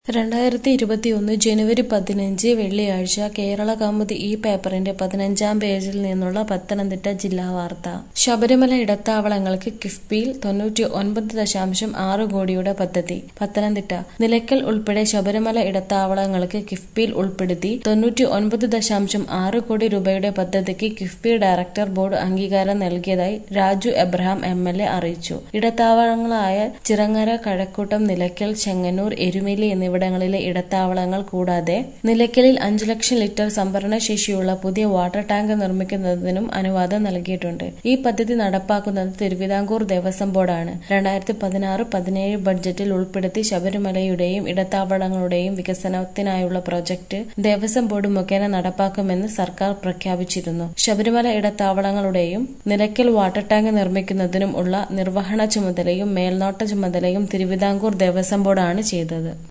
രണ്ടായിരത്തി ഇരുപത്തിയൊന്ന് ജനുവരി പതിനഞ്ച് വെള്ളിയാഴ്ച കേരളകൗമുദി ഈ പേപ്പറിന്റെ പതിനഞ്ചാം പേജിൽ നിന്നുള്ള പത്തനംതിട്ട ജില്ലാ വാർത്ത. ശബരിമല ഇടത്താവളങ്ങൾക്ക് കിഫ്ബിയിൽ തൊണ്ണൂറ്റി ഒൻപത് ദശാംശം ആറ് കോടിയുടെ പദ്ധതി പത്തനംതിട്ട നിലയ്ക്കൽ ഉൾപ്പെടെ ശബരിമല ഇടത്താവളങ്ങൾക്ക് കിഫ്ബിയിൽ ഉൾപ്പെടുത്തി തൊണ്ണൂറ്റി ഒൻപത് ദശാംശം ആറ് കോടി രൂപയുടെ പദ്ധതിക്ക് കിഫ്ബി ഡയറക്ടർ ബോർഡ് അംഗീകാരം നൽകിയതായി രാജു എബ്രഹാം എംഎൽഎ അറിയിച്ചു. ഇടത്താവളങ്ങളായ ചിറങ്ങര, കഴക്കൂട്ടം, നിലയ്ക്കൽ, ചെങ്ങന്നൂർ, എരുമേലി എന്നിവിടങ്ങളിലെ ഇടത്താവളങ്ങൾ കൂടാതെ നിലയ്ക്കലിൽ അഞ്ചു ലക്ഷം ലിറ്റർ സംഭരണ ശേഷിയുള്ള പുതിയ വാട്ടർ ടാങ്ക് നിർമ്മിക്കുന്നതിനും അനുവാദം നൽകിയിട്ടുണ്ട്. ഈ പദ്ധതി നടപ്പാക്കുന്നത് തിരുവിതാംകൂർ ദേവസ്വം ബോർഡാണ്. രണ്ടായിരത്തി പതിനാറ് പതിനേഴ് ബഡ്ജറ്റിൽ ഉൾപ്പെടുത്തി ശബരിമലയുടെയും ഇടത്താവളങ്ങളുടെയും വികസനത്തിനായുള്ള പ്രൊജക്ട് ദേവസ്വം ബോർഡ് മുഖേന നടപ്പാക്കുമെന്ന് സർക്കാർ പ്രഖ്യാപിച്ചിരുന്നു. ശബരിമല ഇടത്താവളങ്ങളുടെയും നിലയ്ക്കൽ വാട്ടർ ടാങ്ക് നിർമ്മിക്കുന്നതിനും ഉള്ള നിർവഹണ ചുമതലയും മേൽനോട്ട ചുമതലയും തിരുവിതാംകൂർ ദേവസ്വം ബോർഡാണ് ചെയ്തത്.